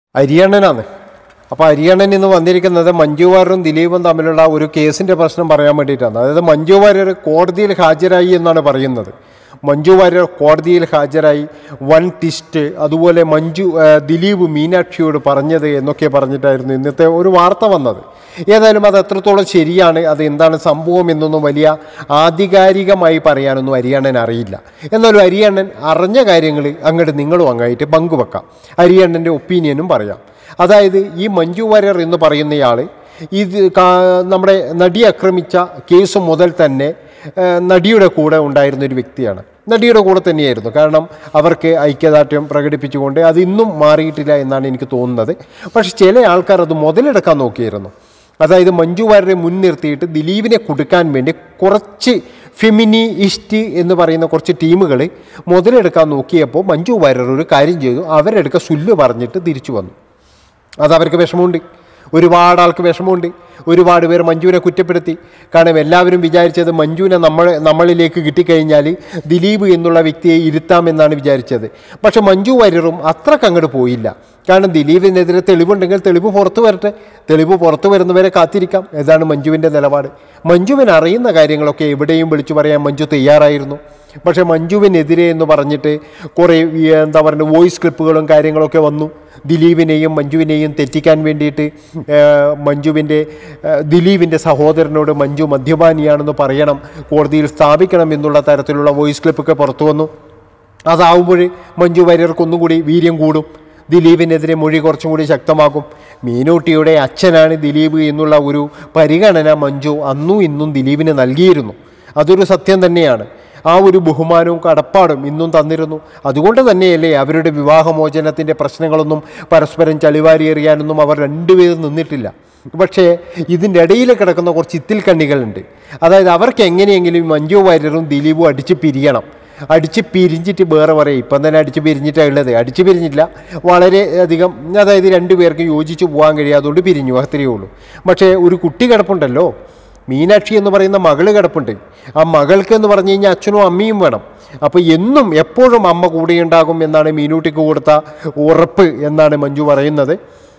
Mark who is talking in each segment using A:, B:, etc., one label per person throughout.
A: അരിയണ്ണനാണ് അപ്പോൾ അരിയണ്ണൻ ഇന്ന് വന്നിരിക്കുന്നത് മഞ്ജു വാര്യരും ദിലീപും തമ്മിലുള്ള ഒരു കേസിൻ്റെ പ്രശ്നം പറയാൻ വേണ്ടിയിട്ടാണ് അതായത് മഞ്ജു വാര്യർ കോടതിയിൽ ഹാജരായി എന്നാണ് പറയുന്നത് മഞ്ജു വാര്യർ കോടതിയിൽ ഹാജരായി വൺ ടിസ്റ്റ് അതുപോലെ മഞ്ജു ആ, ദിലീപ് മീനാക്ഷിയോട് പറഞ്ഞത് എന്നൊക്കെ പറഞ്ഞിട്ടായിരുന്നു ഇന്നത്തെ ഒരു വാർത്ത വന്നത് ഏതായാലും അത് എത്രത്തോളം ശരിയാണ് അത് എന്താണ് സംഭവം എന്നൊന്നും വലിയ ആധികാരികമായി പറയാനൊന്നും അരിയണ്ണൻ അറിയില്ല എന്നാലും അരിയണ്ണൻ അറിഞ്ഞ കാര്യങ്ങൾ അങ്ങോട്ട് നിങ്ങളും അങ്ങായിട്ട് പങ്കുവെക്കാം അരിയണ്ണൻ്റെ ഒപ്പീനിയനും പറയാം അതായത് ഈ മഞ്ജു വാര്യർ എന്ന് പറയുന്നയാൾ ഇത് കാ- നമ്മുടെ നടിയെ ആക്രമിച്ച കേസ് മുതൽ തന്നെ ആ, നടിയുടെ കൂടെ ഉണ്ടായിരുന്ന ഒരു വ്യക്തിയാണ് നടിയുടെ കൂടെ തന്നെയായിരുന്നു കാരണം അവർക്ക് ഐക്യദാർഢ്യം പ്രകടിപ്പിച്ചുകൊണ്ട് അത് ഇന്നും മാറിയിട്ടില്ല എന്നാണ് എനിക്ക് തോന്നുന്നത് പക്ഷേ ചില ആൾക്കാർ അത് മുതലെടുക്കാൻ നോക്കിയിരുന്നു അതായത് മഞ്ജു വാര്യരെ മുൻനിർത്തിയിട്ട് ദിലീപിനെ കൊടുക്കാൻ വേണ്ടി കുറച്ച് ഫെമിനിയിസ്റ്റ് എന്ന് പറയുന്ന കുറച്ച് ടീമുകൾ മുതലെടുക്കാൻ നോക്കിയപ്പോൾ മഞ്ജു വാര്യർ ഒരു കാര്യം ചെയ്തു അവരെടുക്ക സുല്ല് പറഞ്ഞിട്ട് തിരിച്ചു വന്നു അത് അവർക്ക് വിഷമമുണ്ട് ഒരുപാട് ആൾക്ക് വിഷമമുണ്ട് ഒരുപാട് പേർ മഞ്ജുവിനെ കുറ്റപ്പെടുത്തി കാരണം എല്ലാവരും വിചാരിച്ചത് മഞ്ജുവിനെ നമ്മൾ നമ്മളിലേക്ക് കിട്ടിക്കഴിഞ്ഞാൽ ദിലീപ് എന്നുള്ള വ്യക്തിയെ ഇരുത്താമെന്നാണ് വിചാരിച്ചത് പക്ഷെ മഞ്ജു വാര്യറും അത്രക്ക് അങ്ങോട്ട് പോയില്ല കാരണം ദിലീപിനെതിരെ തെളിവുണ്ടെങ്കിൽ തെളിവ് പുറത്തു വരട്ടെ തെളിവ് പുറത്തു വരുന്നവരെ കാത്തിരിക്കാം ഏതാണ് മഞ്ജുവിൻ്റെ നിലപാട് മഞ്ജുവിന് അറിയുന്ന കാര്യങ്ങളൊക്കെ എവിടെയും വിളിച്ചു പറയാൻ മഞ്ജു തയ്യാറായിരുന്നു പക്ഷേ മഞ്ജുവിനെതിരെ എന്ന് പറഞ്ഞിട്ട് കുറേ ഈ എന്താ പറയുക വോയിസ് ക്ലിപ്പുകളും കാര്യങ്ങളൊക്കെ വന്നു ദിലീപിനെയും മഞ്ജുവിനെയും തെറ്റിക്കാൻ വേണ്ടിയിട്ട് ഏഹ്, മഞ്ജുവിൻ്റെ ഏഹ്, ദിലീപിൻ്റെ സഹോദരനോട് മഞ്ജു മദ്യപാനിയാണെന്ന് പറയണം കോടതിയിൽ സ്ഥാപിക്കണം എന്നുള്ള തരത്തിലുള്ള വോയിസ് ക്ലിപ്പൊക്കെ പുറത്തു വന്നു അതാവുമ്പോൾ മഞ്ജു വാര്യർക്ക് ഒന്നും കൂടി വീര്യം കൂടും ദിലീപിനെതിരെ മൊഴി കുറച്ചും കൂടി ശക്തമാക്കും മീനൂട്ടിയുടെ അച്ഛനാണ് ദിലീപ് എന്നുള്ള ഒരു പരിഗണന മഞ്ജു അന്നും ഇന്നും ദിലീപിന് നൽകിയിരുന്നു അതൊരു സത്യം തന്നെയാണ് ആ ഒരു ബഹുമാനവും കടപ്പാടും ഇന്നും തന്നിരുന്നു അതുകൊണ്ട് തന്നെയല്ലേ അവരുടെ വിവാഹമോചനത്തിൻ്റെ പ്രശ്നങ്ങളൊന്നും പരസ്പരം ചളിവാരി എറിയാനൊന്നും അവർ രണ്ടുപേരും നിന്നിട്ടില്ല പക്ഷേ ഇതിൻ്റെ ഇടയിൽ കിടക്കുന്ന കുറച്ച് ഇത്തിൽ കണ്ണികളുണ്ട് അതായത് അവർക്ക് എങ്ങനെയെങ്കിലും മഞ്ജു വാര്യരും ദിലീപും അടിച്ച് പിരിയണം അടിച്ച് പിരിഞ്ഞിട്ട് വേറെ പറയും ഇപ്പം തന്നെ അടിച്ച് പിരിഞ്ഞിട്ടാണ് ഉള്ളത് അടിച്ച് പിരിഞ്ഞിട്ടില്ല വളരെ അധികം അതായത് രണ്ടു പേർക്ക് യോജിച്ച് പോകാൻ കഴിയാത്തതുകൊണ്ട് പിരിഞ്ഞു അത്രയേ ഉള്ളൂ പക്ഷേ ഒരു കുട്ടി കിടപ്പുണ്ടല്ലോ മീനാക്ഷി എന്ന് പറയുന്ന മകള് കിടപ്പുണ്ട് ആ മകൾക്ക് എന്ന് പറഞ്ഞു കഴിഞ്ഞാൽ അച്ഛനും അമ്മയും വേണം അപ്പോൾ എന്നും എപ്പോഴും അമ്മ കൂടെയുണ്ടാകും എന്നാണ് മീനൂട്ടിക്ക് കൊടുത്ത ഉറപ്പ് എന്നാണ് മഞ്ജു പറയുന്നത്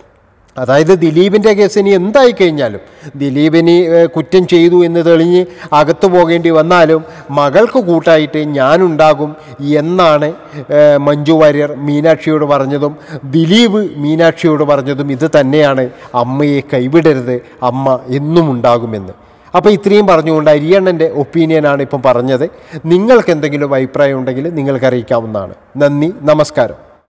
A: അതായത് ദിലീപിൻ്റെ കേസ് ഇനി എന്തായി കഴിഞ്ഞാലും ദിലീപിന് ഏഹ്, കുറ്റം ചെയ്തു എന്ന് തെളിഞ്ഞ് അകത്തു പോകേണ്ടി വന്നാലും മകൾക്ക് കൂട്ടായിട്ട് ഞാനുണ്ടാകും എന്നാണ് ഏഹ്, മഞ്ജു വാര്യർ മീനാക്ഷിയോട് പറഞ്ഞതും ദിലീപ് മീനാക്ഷിയോട് പറഞ്ഞതും ഇത് തന്നെയാണ് അമ്മയെ കൈവിടരുത് അമ്മ എന്നും ഉണ്ടാകുമെന്ന് അപ്പോൾ ഇത്രയും പറഞ്ഞുകൊണ്ട് അരിയണ്ണൻ്റെ ഒപ്പീനിയനാണ് ഇപ്പം പറഞ്ഞത് നിങ്ങൾക്ക് എന്തെങ്കിലും അഭിപ്രായം ഉണ്ടെങ്കിൽ നിങ്ങൾക്ക് അറിയിക്കാവുന്നതാണ് നന്ദി നമസ്കാരം